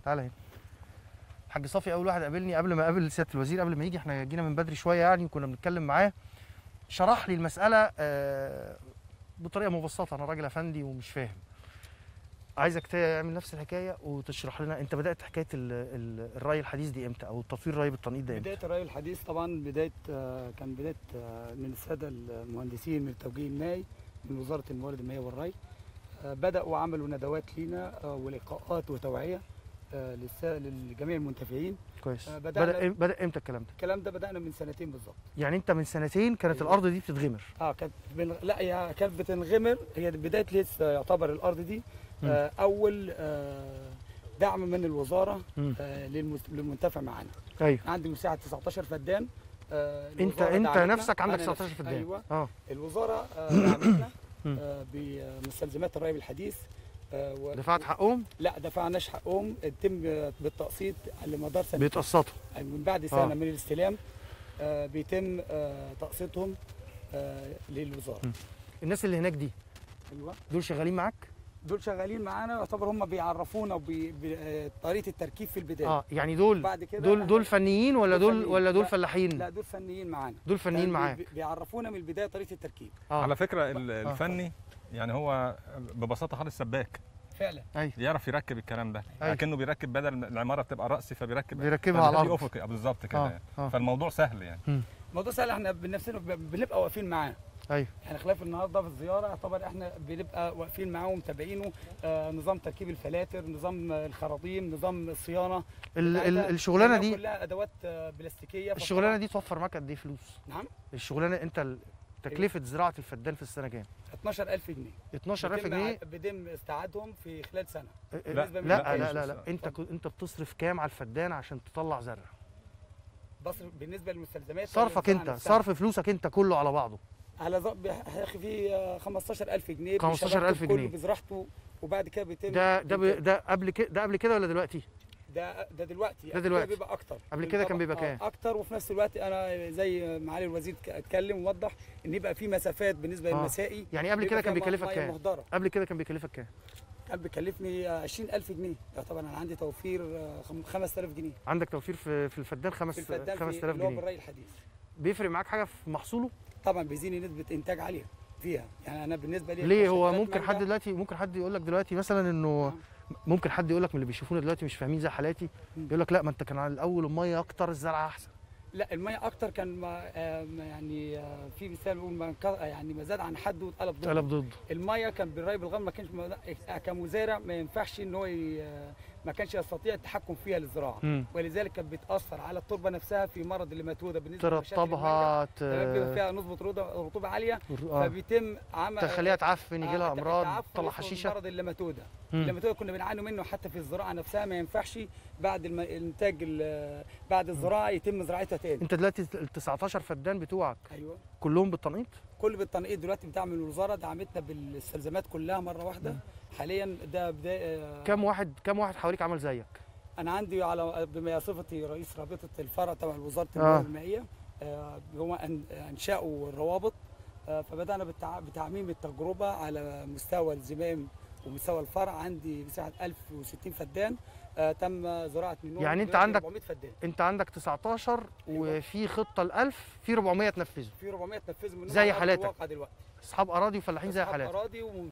تعالى هنا الحاج صافي اول واحد قابلني قبل ما قابل سياده الوزير قبل ما يجي احنا جينا من بدري شويه يعني وكنا بنتكلم معاه شرح لي المساله آه، بطريقه مبسطه انا راجل افندي ومش فاهم عايزك تعمل نفس الحكايه وتشرح لنا انت بدات حكايه ال- ال- الري الحديث دي امتى او تطوير الري بالتنقيط ده امتى بدايه الري الحديث طبعا بدايه آه، كان بدايه آه، من الساده المهندسين من التوجيه المائي من وزاره الموارد المائيه والري آه، بداوا عملوا ندوات لينا آه، ولقاءات وتوعيه آه، للس- لجميع المنتفعين كويس آه، بدا بدأنا- بدا امتى الكلام ده الكلام ده بدانا من سنتين بالظبط يعني انت من سنتين كانت أيوة. الارض دي بتتغمر اه كانت بن... لا هي كانت بتنغمر هي بدايه لسه يعتبر الارض دي آه اول آه دعم من الوزاره مم. آه للمس... للمنتفع معانا ايوه عندي مساحه 19 فدان آه انت الوزارة انت دعمتنا. نفسك عندك أنا 19 نفسي. فدان ايوه اه الوزاره آه دعمتنا مم. آه بمستلزمات الري الحديث آه و... دفعت حقهم لا دفعناش حقهم يتم آه، بالتقسيط على مدار سنه بيتقسطوا من بعد سنه آه. من الاستلام آه بيتم آه تقسيطهم آه للوزاره مم. الناس اللي هناك دي ايوه دول شغالين معاك دول شغالين معانا يعتبر هم بيعرفونا وبي... بي... آه، طريقه التركيب في البدايه اه يعني دول بعد كده دول إحنا- دول فنيين ولا دول دول فنيين. ولا دول لا. فلاحين لا دول فنيين معانا دول فنيين كان بي- معاك بي- بيعرفونا من البدايه طريقه التركيب اه على فكره ال- آه. الفني يعني هو ببساطه خالص سباك فعلا ايوه يعرف يركب الكلام ده أيوة. لكنه بيركب بدل العماره بتبقى راسي فبيركب بيركبها على فبيخليه الارض افقي آه، بالظبط كده اه يعني. اه فالموضوع سهل يعني الموضوع سهل احنا بنفسنا ب- بنبقى واقفين معاه ايوه يعني خلاف النهارده في الزياره يعتبر احنا بنبقى واقفين معاه ومتابعينه آه نظام تركيب الفلاتر نظام آه، الخراطيم نظام الصيانه ال- ال- بتاعتها. الشغلانه كلها- دي كلها ادوات آه، بلاستيكيه فطبعاً- الشغلانه دي توفر معاك قد ايه فلوس نعم الشغلانه انت ال- تكلفه زراعه الفدان في السنه كام 12000 جنيه 12000 بيتم جنيه ع- بيتم استعادهم في خلال سنه لا بالنسبة لا للمكان. لا لا, لا. انت كو- انت بتصرف كام على الفدان عشان تطلع زرع بصرف بالنسبه للمستلزمات صرفك والزرع انت نفسها. صرف فلوسك انت كله على بعضه على ظ- بي- هياخد فيه 15000 جنيه 15,000 بشبكته جنيه. كله بزراعته وبعد كده بيتم ده ده ب- ده قبل كده ده قبل كده ولا دلوقتي ده ده دلوقتي ده دلوقتي. بيبقى اكتر قبل كده كان بيبقى آه، كام؟ اكتر وفي نفس الوقت انا زي معالي الوزير ك- اتكلم ووضح ان يبقى في مسافات بالنسبه آه. للمسائي يعني قبل كده بيبقى كان فيها بيكلفك مية كام مهدره قبل كده كان بيكلفك كام كان بيكلفني آه، 20000 جنيه طبعا انا عندي توفير آه، خم- 5000 جنيه عندك توفير في في الفدان في خمس الفدان في 5000 اللي هو جنيه بالري الحديث بيفرق معاك حاجه في محصوله طبعا بيزيني نسبه انتاج عاليه فيها يعني انا بالنسبه لي ليه هو كشركات ممكن حد مانجا- دلوقتي ممكن حد يقول لك دلوقتي مثلا انه نعم. ممكن حد يقول لك من اللي بيشوفونا دلوقتي مش فاهمين زي حالاتي مم. يقول لك لا ما انت كان على الاول الميه اكتر الزرع احسن لا الميه اكتر كان ما آه، ما يعني آه، في مثال بيقول ما انك- يعني ما زاد عن حده واتقلب ضده اتقلب ضده الميه كان بالري بالغم ما كانش ما- كمزارع ما ينفعش ان هو ي- ما كانش يستطيع التحكم فيها للزراعه مم. ولذلك كانت بتاثر على التربه نفسها في مرض النماتوده بالنسبه لمشاكل المانجا. ترطبها ت... تمام بيبقى فيها نسبه رطوبه رطوبه عاليه آه. فبيتم عمل تخليها تعفن يجي لها آه، امراض تعفن تطلع اسمه حشيشه مرض الليماتوده مم. الليماتوده كنا بنعاني منه حتى في الزراعه نفسها ما ينفعش بعد الم... الانتاج ال- بعد الزراعه يتم زراعتها تاني انت دلوقتي ال 19 فدان بتوعك ايوه كلهم بالتنقيط كل بالتنقيط دلوقتي بتعمل الوزاره دعمتنا بالاستلزامات كلها مره واحده حاليا ده بدايه كم واحد كم واحد حواليك عمل زيك انا عندي على بما صفتي رئيس رابطه الفرع تبع وزاره آه. الموارد المائيه آه، هو أن- انشاوا الروابط آه، فبدانا بالتع- بتعميم التجربه على مستوى الزمام ومستوى الفرع عندي مساحه 1060 فدان آه، تم زراعه منهم يعني أنت دلوقتي عندك- 400 فدان انت عندك 19 أيوة. وفي خطه ال 1000 في 400 تنفذوا في 400 تنفذوا منهم زي على أرض حالاتك. الواقع دلوقتي اصحاب اراضي وفلاحين زي أصحاب حالاتك اراضي